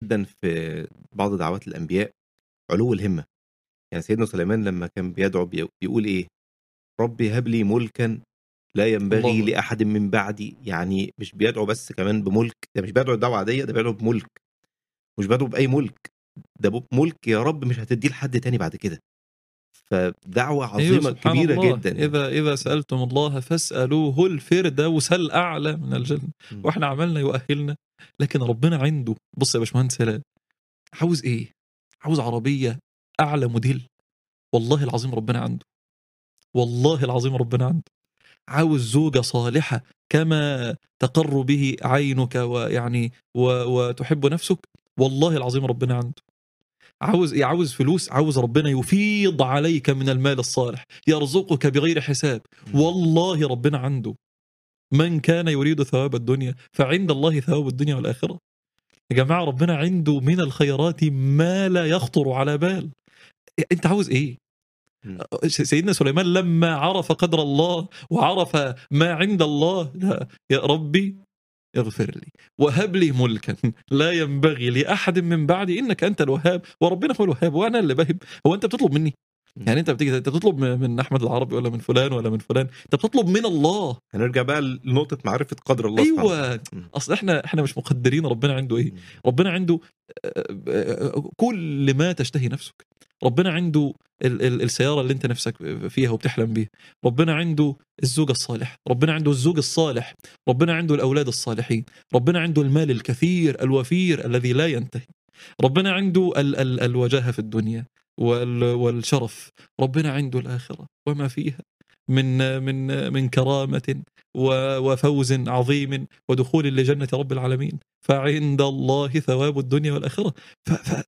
جدًا في بعض دعوات الأنبياء علو الهمة، يعني سيدنا سليمان لمّا كان بيدعو بي بيقول إيه، رب هب لي ملكًا لا ينبغي الله. لأحد من بعدي، يعني مش بيدعو بس كمان بملك، ده مش بيدعو دعوة عادية، ده بيدعو بملك، مش بيدعو بأي ملك، ده ب ملك يا رب مش هتديه لحد تاني بعد كده، فدعوة أيوه عظيمة سبحان كبيرة الله، جدًا يعني. إذا إذا سألتم الله فاسألوه الفردوس الأعلى من الجنة، إمم. وإحنا عملنا يؤهلنا، لكن ربنا عنده بُص يا باشمهندس هلال، عاوز إيه؟ عاوز عربية أعلى موديل، والله العظيم ربنا عنده، والله العظيم ربنا عنده، عاوز زوجة صالحة كما تقر به عينك ويعني و وتحب نفسك، والله العظيم ربنا عنده. عاوز إيه؟ عاوز فلوس، عاوز ربنا يفيض عليك من المال الصالح، يرزقك بغير حساب، إمم. والله ربنا عنده. من كان يريد ثواب الدنيا فعند الله ثواب الدنيا والآخرة. يا جماعة ربنا عنده من الخيرات ما لا يخطر على بال. أ أنت عاوز إيه؟ إمم. أ س سيدنا سليمان لمّا عرف قدر الله وعرف ما عند الله، لا يا ربي اغفر لي وهب لي ملكًا لا ينبغي لأحد من بعدي إنك أنت الوهاب، وربنا هو الوهاب وأنا اللي باهب، هو أنت بتطلب مني؟ إمم. يعني أنت بتيجي أنت بتطلب م من أحمد العربي والّا من فلان والّا من فلان، أنت بتطلب من الله. هنرجع بقى لنقطة معرفة قدر الله سبحانه أيوه، وتعالى. إمم. أصل إحنا إحنا مش مقدرين ربنا عنده إيه، إمم. ربنا عنده آآ كل ما تشتهي نفسك، ربنا عنده ال ال السيارة اللي أنت نفسك فيها وبتحلم بيها، ربنا عنده الزوجة الصالحة، ربنا عنده الزوج الصالح، ربنا عنده الأولاد الصالحين، ربنا عنده المال الكثير الوفير الذي لا ينتهي، ربنا عنده ال ال الوجاهة في الدنيا وال والشرف، ربنا عنده الآخرة وما فيها من من من كرامة و وفوز عظيم ودخول لجنة رب العالمين، فعند الله ثواب الدنيا والآخرة. ف ف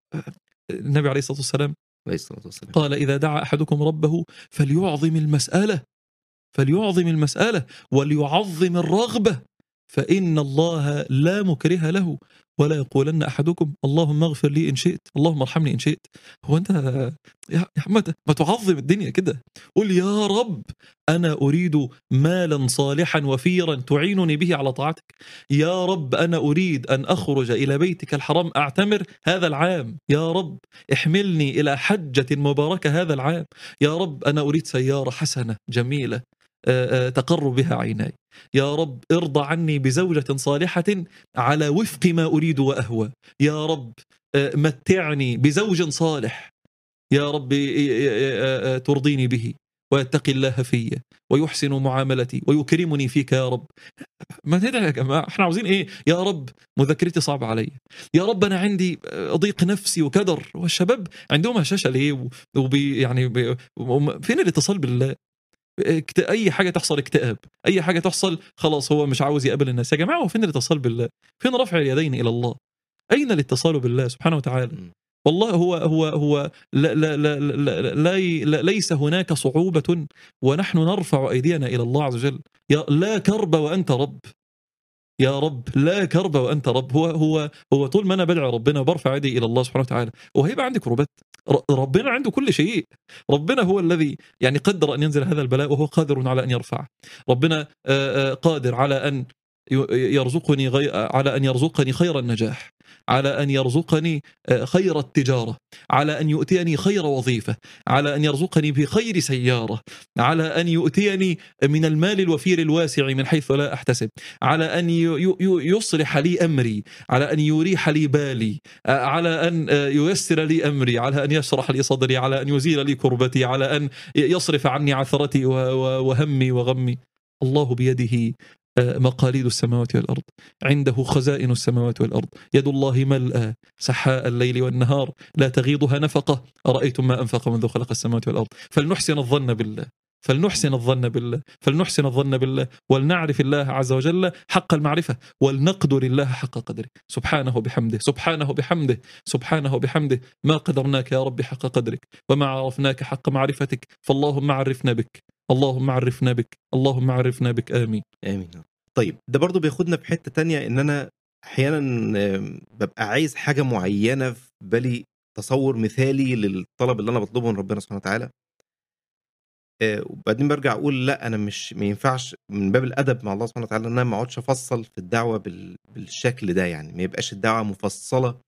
النبي عليه الصلاة والسلام عليه الصلاة والسلام. قال: "إذا دعا أحدكم ربه فليعظم المسألة، فليعظم المسألة وليعظم الرغبة، فإن الله لا مكره له، ولا يقولن أحدكم اللهم اغفر لي إن شئت، اللهم ارحمني إن شئت." هو أنت يا يا عم ما تعظم الدنيا كده، قُل يا رب أنا أريد مالًا صالحًا وفيرًا تعينني به على طاعتك، يا رب أنا أريد أن أخرج إلى بيتك الحرام أعتمر هذا العام، يا رب احملني إلى حجة مباركة هذا العام، يا رب أنا أريد سيارة حسنة جميلة آآ آآ تقر بها عيناي، يا رب ارضى عني بزوجة صالحة على وفق ما أريد وأهوى، يا رب آآ متعني بزوج صالح، يا رب آآ ترضيني به ويتقي الله في ويحسن معاملتي ويكرمني فيك يا رب. ما ندعي يا جماعة، إحنا عاوزين إيه؟ يا رب مذاكرتي صعبة عليَّ، يا رب أنا عندي ضيق نفسي وكدر، والشباب عندهم هشاشة ليه و وبي يعني ب وم فين الاتصال بالله؟ اكت أي حاجة تحصل اكتئاب، أي حاجة تحصل خلاص هو مش عاوز يقابل الناس، يا جماعة هو فين الاتصال بالله؟ فين رفع اليدين إلى الله؟ أين الاتصال بالله سبحانه وتعالى؟ إمم. والله هو هو هو لا لا لا لا لا لا ليس هناك صعوبة ونحن نرفع أيدينا إلى الله عز وجل، يا لا كرب وأنت رب. يا رب لا كرب وأنت رب، هو هو هو طول ما أنا بادعي ربنا وبارفع يدي إلى الله سبحانه وتعالى، هو هيبقى عندي كروبات؟ ر ربنا عنده كل شيء، ربنا هو الذي يعني قدر أن ينزل هذا البلاء وهو قادر على أن يرفعه، ربنا آآ آآ قادر على أن ي يرزقني غي على أن يرزقني خير النجاح، على أن يرزقني آآ خير التجارة، على أن يؤتيني خير وظيفة، على أن يرزقني بخير سيارة، على أن يؤتيني من المال الوفير الواسع من حيث لا أحتسب، على أن ي ي يصلح لي أمري، على أن يريح لي بالي، آآ على أن ييسر لي أمري، على أن يشرح لي صدري، على أن يزيل لي كربتي، على أن ي يصرف عني عثرتي و و وهمي وغمي. الله بيده آآ مقاليد السماوات والأرض، عنده خزائن السماوات والأرض، يد الله ملأى سحاء الليل والنهار لا تغيضها نفقة، أرأيتم ما أنفق منذ خلق السماوات والأرض، فلنحسن الظن بالله، فلنحسن الظن بالله، فلنحسن الظن بالله، ولنعرف الله عز وجل حق المعرفة، ولنقدر الله حق قدره، سبحانه بحمده، سبحانه بحمده، سبحانه بحمده، ما قدرناك يا رب حق قدرك، وما عرفناك حق معرفتك، فاللهم عرفنا بك، اللهم عرفنا بك، اللهم عرفنا بك، آمين. آمين يا رب. طيب ده برضه بياخدنا في حتة تانية إن أنا أحيانًا بابقى عايز حاجة معينة في بالي تصور مثالي للطلب اللي أنا باطلبه من ربنا سبحانه وتعالى. آآ وبعدين بارجع أقول لأ أنا مش ما ينفعش من باب الأدب مع الله سبحانه وتعالى إن أنا ما اقعدش أفصّل في الدعوة بال بالشكل ده يعني، ما يبقاش الدعوة مفصّلة